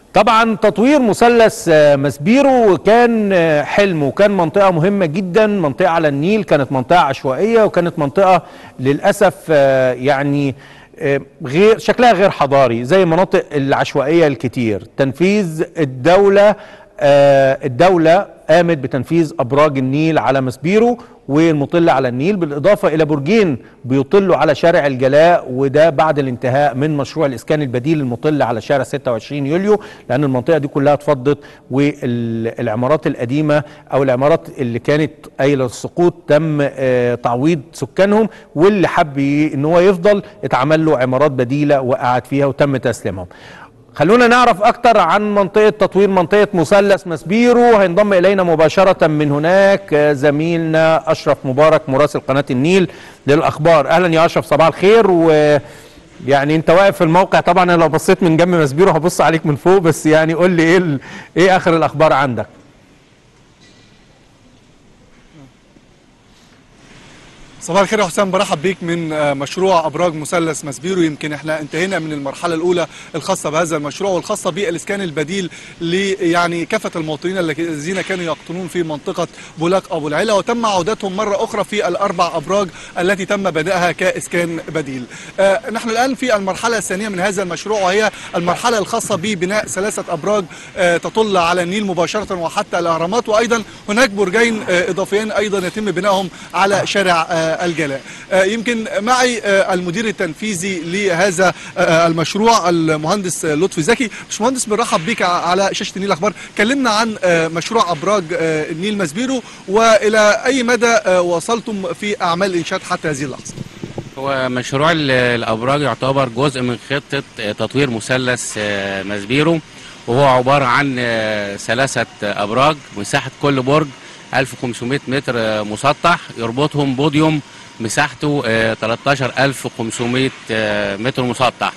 طبعا تطوير مثلث آه، مسبيرو كان آه، حلم وكان منطقة مهمة جدا منطقة على النيل كانت منطقة عشوائية وكانت منطقة للأسف آه، يعني آه، غير شكلها غير حضاري زي المناطق العشوائية الكتير تنفيذ الدولة آه، الدولة قامت بتنفيذ أبراج النيل على مسبيرو والمطل على النيل بالإضافة إلى برجين بيطلوا على شارع الجلاء وده بعد الانتهاء من مشروع الإسكان البديل المطل على شارع 26 يوليو لأن المنطقة دي كلها اتفضت والعمارات القديمة أو العمارات اللي كانت قايلة السقوط تم آه، تعويض سكانهم واللي حب ي- إن هو يفضل اتعمل له عمارات بديلة وقعد فيها وتم تسليمهم خلونا نعرف اكتر عن منطقة تطوير منطقة مثلث مسبيرو هينضم الينا مباشرة من هناك آه، زميلنا اشرف مبارك مراسل قناة النيل للاخبار اهلا يا اشرف صباح الخير و يعني انت واقف في الموقع طبعا انا لو بصيت من جنب مسبيرو هبص عليك من فوق بس يعني قول لي ايه ال- ايه اخر الاخبار عندك صباح الخير يا حسام برحب بيك من آه، مشروع ابراج مثلث مسبيرو يمكن احنا انتهينا من المرحله الاولى الخاصه بهذا المشروع والخاصه بالاسكان البديل ل يعني كافه المواطنين الذين كانوا يقطنون في منطقه بولاق ابو العلا وتم عودتهم مره اخرى في الاربع ابراج التي تم بنائها كاسكان بديل. آه، نحن الان في المرحله الثانيه من هذا المشروع وهي المرحله الخاصه ببناء ثلاثه ابراج آه، تطل على النيل مباشره وحتى الاهرامات وايضا هناك برجين آه، اضافيين ايضا يتم بنائهم على شارع آه، الجلاء آه، يمكن معي آه، المدير التنفيذي لهذا آه، المشروع المهندس آه، لطفي زكي باشمهندس بنرحب بيك ع- على شاشه النيل الاخبار كلمنا عن آه، مشروع ابراج آه، النيل مسبيرو والى اي مدى آه، وصلتم في اعمال الانشاء حتى هذه اللحظه هو مشروع ال- الأبراج يعتبر جزء من خطة آه، تطوير مثلث آه، مسبيرو وهو عبارة عن آه، ثلاثة أبراج مساحة كل برج 1500 متر آه، مسطح يربطهم بوديوم مساحته آه، 13500 آه، متر مسطح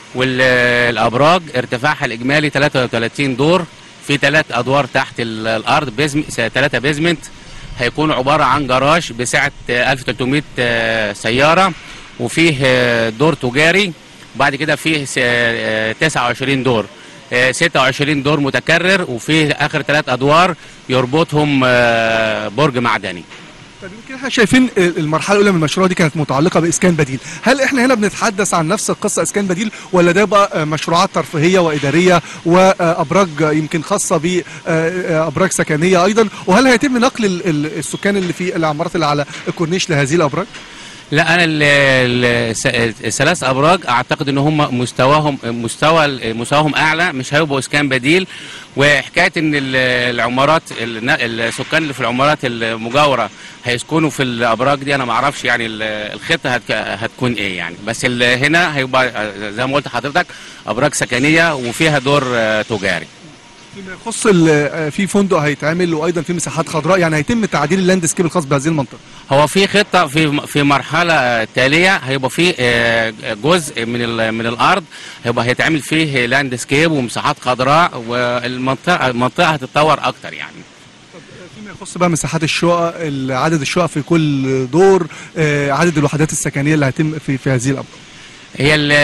والأبراج ارتفاعها الإجمالي 33 دور في ثلاث أدوار تحت ال- الأرض بيزم ثلاثة بيزمنت هيكون عبارة عن جراج بسعة آه، 1300 آه، سيارة وفيه آه، دور تجاري بعد كده فيه س- آه، 29 دور آه، 26 دور متكرر وفيه آخر ثلاث أدوار يربطهم آه، برج معدني طيب يمكن احنا شايفين المرحله الاولى من المشروع دي كانت متعلقه باسكان بديل هل احنا هنا بنتحدث عن نفس القصه اسكان بديل ولا ده بقى مشروعات ترفيهيه واداريه وابراج يمكن خاصه بابراج سكنيه ايضا وهل هيتم نقل ال- ال- السكان اللي في العمارات اللي على الكورنيش لهذه الابراج لا انا ال- ال- الس- الثلاث ابراج اعتقد ان هم مستواهم مستوى مستواهم اعلى مش هيبقوا اسكان بديل وحكايه ان ال- العمارات الن- السكان اللي في العمارات المجاوره هيسكنوا في الابراج دي انا ما اعرفش يعني ال- الخطه هتك- هتكون ايه يعني بس ال- هنا هيبقى زي ما قلت لحضرتك ابراج سكنيه وفيها دور آه، تجاري فيما يخص ال- في فندق هيتعمل وايضا في مساحات خضراء يعني هيتم تعديل اللاندسكيب الخاص بهذه المنطقه هو في خطه في في مرحله تاليه هيبقى في آه، جزء من ال- من الارض هيبقى هيتعمل فيه لاند سكيب ومساحات خضراء والمنطقه المنطقه هتتطور اكتر يعني فيما يخص بقى مساحات الشقق ال- عدد الشقق في كل دور آه، عدد الوحدات السكنيه اللي هيتم في في هذه الابراج هي ال-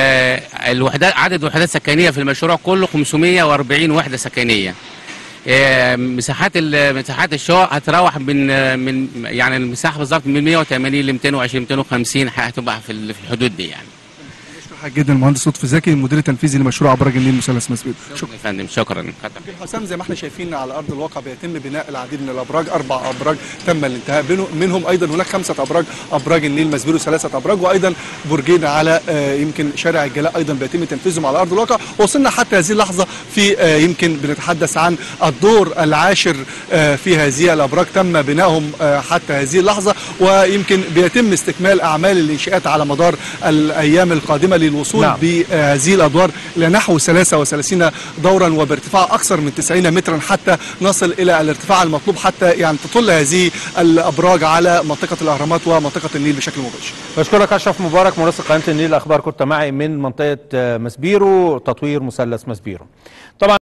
الوحدات عدد وحدات سكنيه في المشروع كله 540 وحده سكنيه آه، مساحات ال- مساحات الشقق هتروح من من يعني المساحه بالظبط من 180 ل 220 250 هتبقى في ال- في الحدود دي يعني شكرا جدا المهندس لطفي زكي المدير التنفيذي لمشروع ابراج النيل مثلث مسبيل شكرا يا فندم شكرا يمكن حسام زي ما احنا شايفين على ارض الواقع بيتم بناء العديد من الابراج اربع ابراج تم الانتهاء بينه- منهم ايضا هناك خمسه ابراج ابراج النيل مسبيرو ثلاثه ابراج وايضا برجين على آه، يمكن شارع الجلاء ايضا بيتم تنفيذهم على ارض الواقع وصلنا حتى هذه اللحظه في آه، يمكن بنتحدث عن الدور العاشر آه، في هذه الابراج تم بنائهم آه، حتى هذه اللحظه ويمكن بيتم استكمال اعمال الانشاءات على مدار الايام القادمه للوصول نعم. بهذه الادوار الى نحو 33 دورا وبارتفاع اكثر من 90 مترا حتى نصل الى الارتفاع المطلوب حتى يعني تطل هذه الابراج على منطقه الاهرامات ومنطقه النيل بشكل مباشر. بشكرك اشرف مبارك مراسل قناه النيل الاخبار كنت معي من منطقه آه، مسبيرو تطوير مثلث مسبيرو طبعا